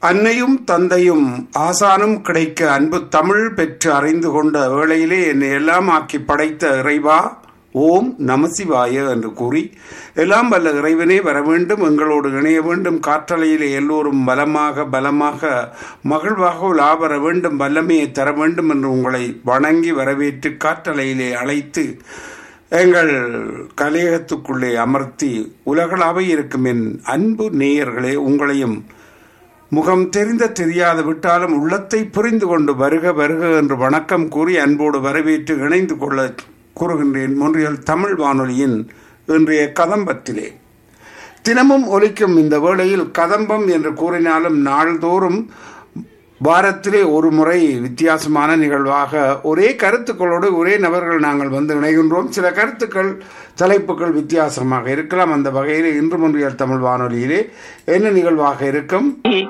அன்னையும் தந்தையும் ஆசானும் கிடைக்க அன்பு தமிழ் பெற்று அறிந்து கொண்ட வேளையிலே என்னை எல்லாம் ஆக்கி படைத்த இறைவா ஓம் நமசிவாய என்று கூறி எல்லாம் வல்ல இறைவனே வர வேண்டும் எங்களோடு இணைய வேண்டும் காற்றலையிலே எல்லோரும் பலமாக பலமாக மகிழ்வாக லாபர வேண்டும் வல்லமையை தர வேண்டும் என்று உங்களை வணங்கி வரவேற்று காற்றலையிலே அழைத்து எங்கள் கலையகத்துக்குள்ளே அமர்த்தி உலகளாவை இருக்கும் என் அன்பு நேயர்களே உங்களையும் முகம் தெரிந்த தெரியாது விட்டாலும் உள்ளத்தை புரிந்து கொண்டு வருக வருக என்று வணக்கம் கூறி அன்போடு வரவேற்று இணைந்து கொள்ள கூறுகின்றேன் மொன்றியல் தமிழ் வானொலியின் இன்றைய கதம்பத்திலே தினமும் ஒலிக்கும் இந்த வேளையில் கதம்பம் என்று கூறினாலும் நாள்தோறும் வாரத்திலே ஒரு முறை வித்தியாசமான நிகழ்வாக ஒரே கருத்துக்களோடு ஒரே நபர்கள் நாங்கள் வந்து இணைகின்றோம் சில கருத்துக்கள் தலைப்புகள் வித்தியாசமாக இருக்கலாம் அந்த வகையில் இன்று முன்றியல் தமிழ் வானொலியிலே என்ன நிகழ்வாக இருக்கும்